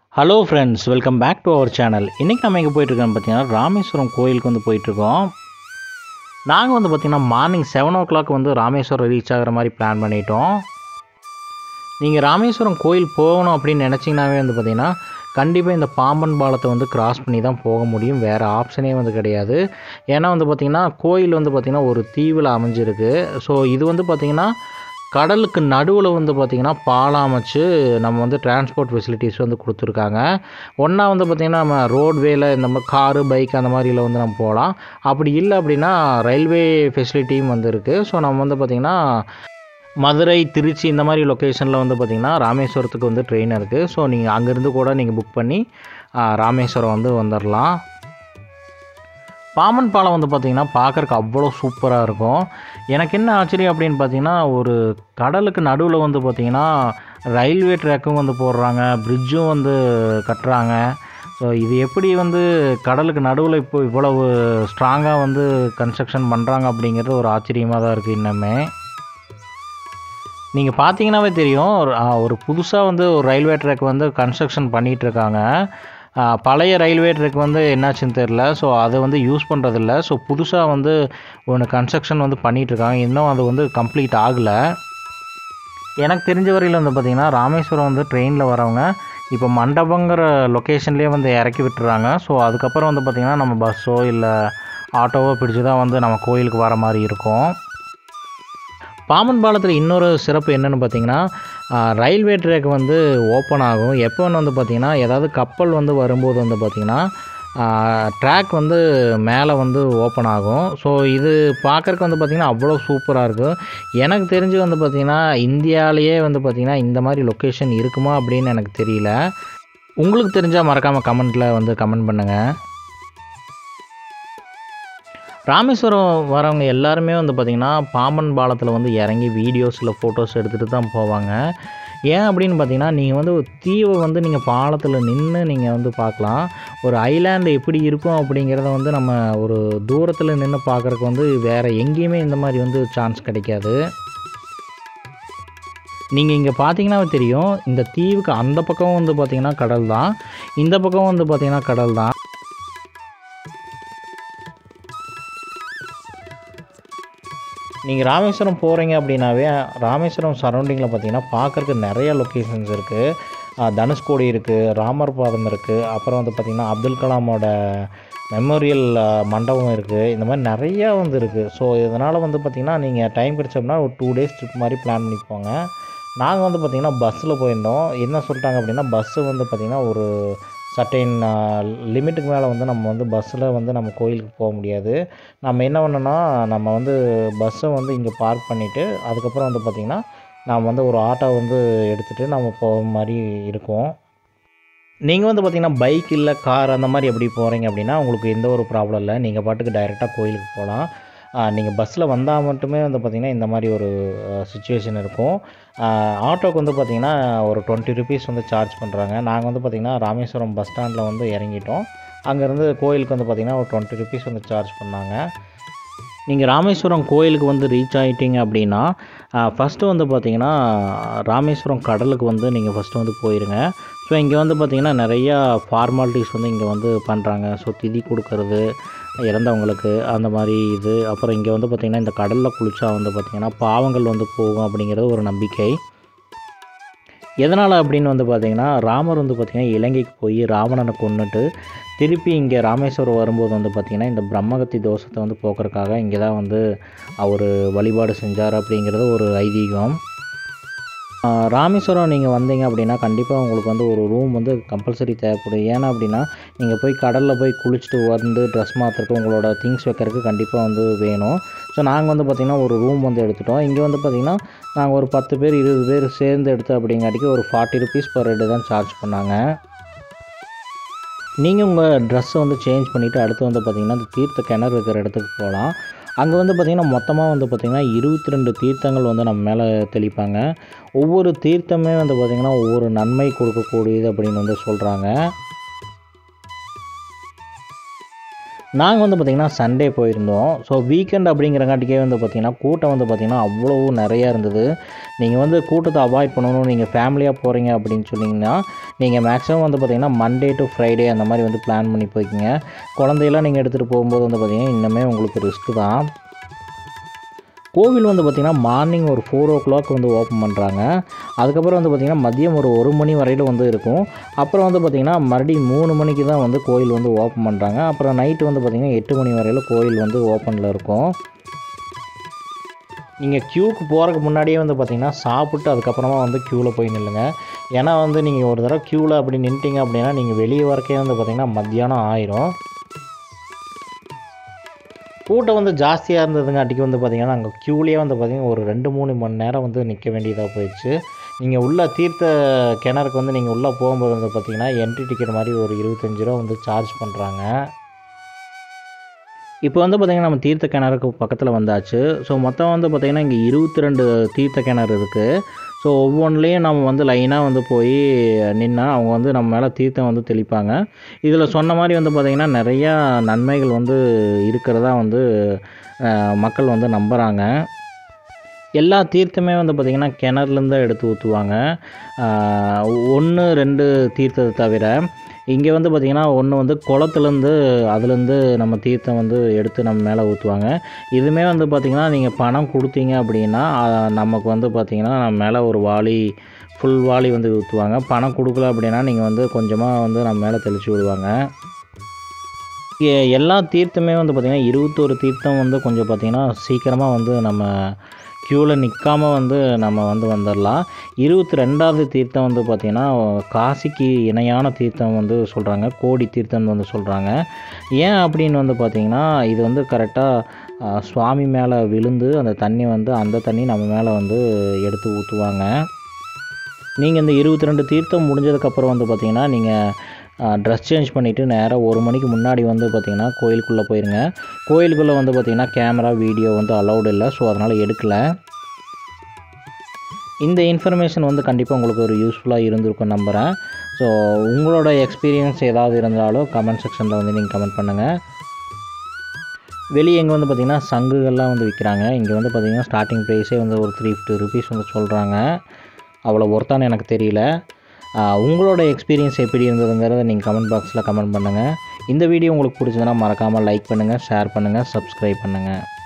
hello friends welcome back to our channel இன்றைக்கி நம்ம எங்கே போயிட்டுருக்கோம் பார்த்தீங்கன்னா ராமேஸ்வரம் கோயிலுக்கு வந்து போயிட்டுருக்கோம் நாங்கள் வந்து பார்த்திங்கன்னா மார்னிங் செவன் ஓ கிளாக் வந்து ராமேஸ்வரம் ரீச் ஆகிற மாதிரி பிளான் பண்ணிட்டோம் நீங்கள் ராமேஸ்வரம் கோயில் போகணும் அப்படின்னு நினச்சிங்கனாவே வந்து பார்த்திங்கன்னா கண்டிப்பாக இந்த பாம்பன் பாலத்தை வந்து கிராஸ் பண்ணி தான் போக முடியும் வேறு ஆப்ஷனே வந்து கிடையாது ஏன்னா வந்து பார்த்திங்கன்னா கோயில் வந்து பார்த்திங்கன்னா ஒரு தீவில் அமைஞ்சிருக்கு ஸோ இது வந்து பார்த்திங்கன்னா கடலுக்கு நடுவில் வந்து பார்த்திங்கன்னா பாலம் அமைச்சு நம்ம வந்து டிரான்ஸ்போர்ட் ஃபெசிலிட்டிஸ் வந்து கொடுத்துருக்காங்க ஒன்றா வந்து பார்த்திங்கன்னா நம்ம ரோட்வேல இந்த மாதிரி காரு பைக் அந்த மாதிரியில் வந்து நம்ம போகலாம் அப்படி இல்லை அப்படின்னா ரயில்வே ஃபெசிலிட்டியும் வந்து இருக்குது ஸோ நம்ம வந்து பார்த்திங்கன்னா மதுரை திருச்சி இந்த மாதிரி லொக்கேஷனில் வந்து பார்த்திங்கன்னா ராமேஸ்வரத்துக்கு வந்து ட்ரெயின் இருக்குது ஸோ நீங்கள் அங்கேருந்து கூட நீங்கள் புக் பண்ணி ஆ, ராமேஸ்வரம் வந்து வந்துடலாம் பாமன் பாலம் வந்து பார்த்திங்கன்னா பார்க்குறக்கு அவ்வளோ சூப்பராக இருக்கும் எனக்கு என்ன ஆச்சரியம் அப்படின்னு பார்த்தீங்கன்னா ஒரு கடலுக்கு நடுவில் வந்து பார்த்திங்கன்னா ரயில்வே ட்ராக்கும் வந்து போடுறாங்க பிரிட்ஜும் வந்து கட்டுறாங்க ஸோ இது எப்படி வந்து கடலுக்கு நடுவில் இப்போ இவ்வளவு ஸ்ட்ராங்காக வந்து கன்ஸ்ட்ரக்ஷன் பண்ணுறாங்க அப்படிங்கிறது ஒரு ஆச்சரியமாக தான் இருக்குது இன்னுமே நீங்கள் பார்த்தீங்கன்னாவே தெரியும் ஒரு ஆ, ஒரு புதுசாக வந்து ஒரு ரயில்வே ட்ராக் வந்து கன்ஸ்ட்ரக்ஷன் பண்ணிகிட்ருக்காங்க பழைய ரயில்வே ட்ராக் வந்து என்னாச்சுன்னு தெரில ஸோ அதை வந்து யூஸ் பண்ணுறதில்ல ஸோ புதுசாக வந்து ஒன்று கன்ஸ்ட்ரக்ஷன் வந்து பண்ணிகிட்ருக்காங்க இன்னும் அது வந்து கம்ப்ளீட் ஆகலை எனக்கு தெரிஞ்ச வரையில் வந்து பார்த்திங்கன்னா ராமேஸ்வரம் வந்து ட்ரெயினில் வரவங்க இப்போ மண்டபங்கிற லொக்கேஷன்லேயே வந்து இறக்கி விட்டுறாங்க ஸோ அதுக்கப்புறம் வந்து பார்த்திங்கன்னா நம்ம பஸ்ஸோ இல்லை ஆட்டோவோ பிடிச்சி தான் வந்து நம்ம கோயிலுக்கு வர மாதிரி இருக்கும் பாம்பன் பாலத்தில் இன்னொரு சிறப்பு என்னென்னு பார்த்தீங்கன்னா ஆஹ், ரயில்வே ட்ராக் வந்து ஓப்பன் ஆகும் எப்போன்னு வந்து பார்த்திங்கன்னா ஏதாவது கப்பல் வந்து வரும்போது வந்து பார்த்திங்கன்னா ட்ராக் வந்து மேலே வந்து ஓப்பன் ஆகும் ஸோ இது பார்க்குறக்கு வந்து பார்த்திங்கன்னா அவ்வளோ சூப்பராக இருக்கும் எனக்கு தெரிஞ்சு வந்து பார்த்திங்கன்னா இந்தியாவிலேயே வந்து பார்த்திங்கன்னா இந்த மாதிரி லொக்கேஷன் இருக்குமா அப்படின்னு எனக்கு தெரியல உங்களுக்கு தெரிஞ்சால் மறக்காமல் கமெண்ட்டில் வந்து கமெண்ட் பண்ணுங்கள் ராமேஸ்வரம் வரவங்க எல்லாருமே வந்து பார்த்திங்கன்னா பாம்பன் பாலத்தில் வந்து இறங்கி வீடியோஸில் ஃபோட்டோஸ் எடுத்துகிட்டு தான் போவாங்க ஏன் அப்படின்னு பார்த்தீங்கன்னா நீங்கள் வந்து ஒரு தீவை வந்து நீங்கள் பாலத்தில் நின்று நீங்கள் வந்து பார்க்கலாம் ஒரு ஐலாண்டு எப்படி இருக்கும் அப்படிங்கிறத வந்து நம்ம ஒரு தூரத்தில் நின்று பார்க்குறக்கு வந்து வேறு எங்கேயுமே இந்த மாதிரி வந்து சான்ஸ் கிடைக்காது நீங்கள் இங்கே பார்த்தீங்கன்னா தெரியும் இந்த தீவுக்கு அந்த பக்கம் வந்து பார்த்தீங்கன்னா கடல் தான் இந்த பக்கம் வந்து பார்த்தீங்கன்னா கடல் தான் நீங்கள் ராமேஸ்வரம் போகிறீங்க அப்படின்னாவே ராமேஸ்வரம் சரௌண்டிங்கில் பார்த்தீங்கன்னா பார்க்குறக்கு நிறைய லொக்கேஷன்ஸ் இருக்குது தனுஷ்கோடி இருக்குது ராமர் பாதம் இருக்குது அப்புறம் வந்து பார்த்திங்கன்னா அப்துல் கலாமோட மெமோரியல் மண்டபம் இருக்குது இந்த மாதிரி நிறையா வந்து இருக்குது ஸோ இதனால் வந்து பார்த்திங்கன்னா நீங்கள் டைம் கிடைச்சோம்னா ஒரு டூ டேஸ் ட்ரிப் மாதிரி பிளான் பண்ணி போங்க நாங்கள் வந்து பார்த்திங்கன்னா பஸ்ஸில் போயிருந்தோம் என்ன சொல்லிட்டாங்க அப்படின்னா பஸ்ஸு வந்து பார்த்திங்கன்னா ஒரு சர்டைன் லிமிட்டுக்கு மேலே வந்து நம்ம வந்து பஸ்ஸில் வந்து நம்ம கோயிலுக்கு போக முடியாது நம்ம என்ன பண்ணோன்னா நம்ம வந்து பஸ்ஸை வந்து இங்கே பார்க் பண்ணிவிட்டு அதுக்கப்புறம் வந்து பார்த்திங்கன்னா நாம் வந்து ஒரு ஆட்டோ வந்து எடுத்துகிட்டு நம்ம போகிற மாதிரி இருக்கும் நீங்கள் வந்து பார்த்திங்கன்னா பைக் இல்லை கார் அந்த மாதிரி எப்படி போகிறீங்க அப்படின்னா உங்களுக்கு எந்த ஒரு ப்ராப்ளம் இல்லை நீங்கள் பாட்டுக்கு டைரெக்டாக கோயிலுக்கு போகலாம் நீங்கள் பஸ்ஸில் வந்தால் மட்டுமே வந்து பார்த்திங்கன்னா இந்த மாதிரி ஒரு சுச்சுவேஷன் இருக்கும் ஆட்டோக்கு வந்து பார்த்திங்கன்னா ஒரு டுவெண்ட்டி ருபீஸ் வந்து சார்ஜ் பண்ணுறாங்க நாங்கள் வந்து பார்த்திங்கன்னா ராமேஸ்வரம் பஸ் ஸ்டாண்டில் வந்து இறங்கிட்டோம் அங்கேருந்து கோயிலுக்கு வந்து பார்த்திங்கன்னா ஒரு டுவெண்ட்டி ருபீஸ் வந்து சார்ஜ் பண்ணாங்க நீங்கள் ராமேஸ்வரம் கோயிலுக்கு வந்து ரீச் ஆகிட்டீங்க அப்படின்னா ஃபஸ்ட்டு வந்து பார்த்தீங்கன்னா ராமேஸ்வரம் கடலுக்கு வந்து நீங்கள் ஃபஸ்ட்டு வந்து போயிருங்க ஸோ இங்கே வந்து பார்த்திங்கன்னா நிறையா ஃபார்மாலிட்டிஸ் வந்து இங்கே வந்து பண்ணுறாங்க ஸோ திதி கொடுக்கறது இறந்தவங்களுக்கு அந்த மாதிரி இது அப்புறம் இங்கே வந்து பார்த்திங்கன்னா இந்த கடலில் குளிச்சா வந்து பார்த்திங்கன்னா பாவங்கள் வந்து போகும் அப்படிங்கிறது ஒரு நம்பிக்கை எதனால் அப்படின்னு வந்து பார்த்தீங்கன்னா ராமர் வந்து பார்த்திங்கன்னா இலங்கைக்கு போய் ராவணனை கொன்னுட்டு திருப்பி இங்கே ராமேஸ்வரம் வரும்போது வந்து பார்த்திங்கன்னா இந்த பிரம்மகத்தி தோஷத்தை வந்து போக்குறதுக்காக இங்கே தான் வந்து அவர் வழிபாடு செஞ்சார் அப்படிங்கிறது ஒரு ஐதீகம் ஆஹ் ராமேஸ்வரம் நீங்கள் வந்தீங்க அப்படின்னா கண்டிப்பாக உங்களுக்கு வந்து ஒரு ரூம் வந்து கம்பல்சரி தேவைப்படும் ஏன்னா அப்படின்னா நீங்கள் போய் கடலில் போய் குளிச்சுட்டு வந்து ட்ரெஸ் மாற்றுறதுக்கு உங்களோட திங்ஸ் வைக்கிறதுக்கு கண்டிப்பாக வந்து வேணும் ஸோ நாங்கள் வந்து பார்த்திங்கன்னா ஒரு ரூம் வந்து எடுத்துட்டோம் இங்கே வந்து பார்த்திங்கன்னா நாங்கள் ஒரு பத்து பேர் இருபது பேர் சேர்ந்து எடுத்து அப்படிங்காட்டிக்கு ஒரு ஃபார்ட்டி ருபீஸ் பர் ஹெட் தான் சார்ஜ் பண்ணாங்க நீங்கள் உங்கள் ட்ரெஸ்ஸை வந்து சேஞ்ச் பண்ணிவிட்டு அடுத்து வந்து பார்த்திங்கன்னா இந்த தீர்த்த கிணறு இருக்கிற இடத்துக்கு போகலாம் அங்கே வந்து பார்த்திங்கன்னா மொத்தமாக வந்து பார்த்திங்கன்னா இருபத்தி ரெண்டு தீர்த்தங்கள் வந்து நம்ம மேலே தெளிப்பாங்க ஒவ்வொரு தீர்த்தமே வந்து பார்த்திங்கன்னா ஒவ்வொரு நன்மை கொடுக்கக்கூடியது அப்படின்னு வந்து சொல்கிறாங்க நாங்கள் வந்து பார்த்திங்கன்னா சண்டே போயிருந்தோம் ஸோ வீக்கெண்ட் அப்படிங்கிறங்காட்டிக்கே வந்து பார்த்திங்கன்னா கூட்டம் வந்து பார்த்திங்கன்னா அவ்வளோ நிறையா இருந்தது நீங்கள் வந்து கூட்டத்தை அவாய்ட் பண்ணணும் நீங்கள் ஃபேமிலியாக போகிறீங்க அப்படின்னு சொன்னீங்கன்னா நீங்கள் மேக்ஸிமம் வந்து பார்த்திங்கன்னா மண்டே டு ஃப்ரைடே அந்த மாதிரி வந்து பிளான் பண்ணி போய்க்கிங்க குழந்தையெல்லாம் நீங்கள் எடுத்துகிட்டு போகும்போது வந்து பார்த்திங்கன்னா இன்னுமே உங்களுக்கு ரிஸ்க்கு தான் கோவில் வந்து பார்த்திங்கன்னா மார்னிங் ஒரு ஃபோர் ஓ கிளாக் வந்து ஓப்பன் பண்ணுறாங்க அதுக்கப்புறம் வந்து பார்த்திங்கன்னா மதியம் ஒரு ஒரு மணி வரையில் வந்து இருக்கும் அப்புறம் வந்து பார்த்திங்கன்னா மறுபடியும் மூணு மணிக்கு தான் வந்து கோயில் வந்து ஓப்பன் பண்ணுறாங்க அப்புறம் நைட்டு வந்து பார்த்திங்கன்னா எட்டு மணி வரையில் கோயில் வந்து ஓப்பனில் இருக்கும் நீங்கள் க்யூக்கு போகிறதுக்கு முன்னாடியே வந்து பார்த்திங்கன்னா சாப்பிட்டு அதுக்கப்புறமா வந்து க்யூவில் போய் நில்லுங்க ஏன்னா வந்து நீங்கள் ஒரு தடவை க்யூவில் அப்படி நின்ட்டீங்க அப்படின்னா நீங்கள் வெளியே வரக்கே வந்து பார்த்திங்கன்னா மத்தியானம் ஆயிரும் கூட்டம் வந்து ஜாஸ்தியாக இருந்ததுங்காட்டிக்கு வந்து பார்த்திங்கன்னா நாங்கள் க்யூலேயே வந்து பார்த்திங்கன்னா ஒரு ரெண்டு மூணு மணி நேரம் வந்து நிற்க வேண்டியதாக போயிடுச்சு நீங்கள் உள்ள தீர்த்த கிணறுக்கு வந்து நீங்கள் உள்ளே போகும்போது வந்து பார்த்திங்கன்னா என்ட்ரி டிக்கெட் மாதிரி ஒரு இருபத்தஞ்சி ரூபா வந்து சார்ஜ் பண்ணுறாங்க இப்போ வந்து பார்த்திங்கன்னா நம்ம தீர்த்த கிணறுக்கு பக்கத்தில் வந்தாச்சு ஸோ மொத்தம் வந்து பார்த்திங்கன்னா இங்கே இருபத்தி ரெண்டு தீர்த்த கிணறு இருக்குது ஸோ ஒவ்வொன்றுலேயும் நம்ம வந்து லைனாக வந்து போய் நின்னா அவங்க வந்து நம்ம மேலே தீர்த்தம் வந்து தெளிப்பாங்க இதில் சொன்ன மாதிரி வந்து பார்த்திங்கன்னா நிறையா நன்மைகள் வந்து இருக்கிறதா வந்து அஹ், மக்கள் வந்து நம்புகிறாங்க எல்லா தீர்த்தமே வந்து பார்த்திங்கன்னா கிணறுலேருந்து தான் எடுத்து ஊற்றுவாங்க ஒன்று ரெண்டு தீர்த்தத்தை தவிர இங்கே வந்து பார்த்திங்கன்னா ஒன்று வந்து குளத்துலேருந்து அதுலேருந்து நம்ம தீர்த்தம் வந்து எடுத்து நம்ம மேலே ஊற்றுவாங்க இதுவுமே வந்து பார்த்திங்கன்னா நீங்கள் பணம் கொடுத்தீங்க அப்படின்னா அஹ், நமக்கு வந்து பார்த்திங்கன்னா நம்ம மேலே ஒரு வாளி ஃபுல் வாளி வந்து ஊற்றுவாங்க பணம் கொடுக்கல அப்படின்னா நீங்கள் வந்து கொஞ்சமாக வந்து நம்ம மேலே தெளித்து விடுவாங்க இங்கே எல்லா தீர்த்தமே வந்து பார்த்திங்கன்னா இருபத்தோரு தீர்த்தம் வந்து கொஞ்சம் பார்த்திங்கன்னா சீக்கிரமாக வந்து நம்ம க்யூவில் நிற்காம வந்து நம்ம வந்து வந்துடலாம் இருபத்தி ரெண்டாவது தீர்த்தம் வந்து பார்த்திங்கன்னா காசிக்கு இணையான தீர்த்தம் வந்து சொல்கிறாங்க கோடி தீர்த்தம் வந்து சொல்கிறாங்க ஏன் அப்படின்னு வந்து பார்த்திங்கன்னா இது வந்து கரெக்டாக சுவாமி மேலே விழுந்து அந்த தண்ணி வந்து அந்த தண்ணி நம்ம மேலே வந்து எடுத்து ஊற்றுவாங்க நீங்கள் இந்த இருபத்தி ரெண்டு தீர்த்தம் முடிஞ்சதுக்கப்புறம் வந்து பார்த்திங்கன்னா நீங்கள் ட்ரெஸ் சேஞ்ச் பண்ணிவிட்டு நேராக ஒரு மணிக்கு முன்னாடி வந்து பார்த்திங்கன்னா கோயிலுக்குள்ளே போயிருங்க கோயிலுக்குள்ளே வந்து பார்த்திங்கன்னா கேமரா வீடியோ வந்து அலௌடு இல்லை ஸோ அதனால் எடுக்கலை இந்த இன்ஃபர்மேஷன் வந்து கண்டிப்பாக உங்களுக்கு ஒரு யூஸ்ஃபுல்லாக இருந்திருக்கும் நம்புகிறேன் ஸோ உங்களோட எக்ஸ்பீரியன்ஸ் ஏதாவது இருந்தாலும் கமெண்ட் செக்ஷனில் வந்து நீங்கள் கமெண்ட் பண்ணுங்கள் வெளியே இங்கே வந்து பார்த்திங்கன்னா சங்குகள்லாம் வந்து விற்கிறாங்க இங்கே வந்து பார்த்திங்கன்னா ஸ்டார்டிங் ப்ரைஸே வந்து ஒரு த்ரீ ஃபிஃப்டி ருபீஸ் வந்து சொல்கிறாங்க அவ்வளோ ஒர்த்தான்னு எனக்கு தெரியல ஆஹ் உங்களோட எக்ஸ்பீரியன்ஸ் எப்படி இருந்ததுங்கிறத நீங்கள் கமெண்ட் பாக்ஸில் கமெண்ட் பண்ணுங்கள் இந்த வீடியோ உங்களுக்கு பிடிச்சதுன்னா மறக்காமல் லைக் பண்ணுங்கள் ஷேர் பண்ணுங்கள் சப்ஸ்கிரைப் பண்ணுங்கள்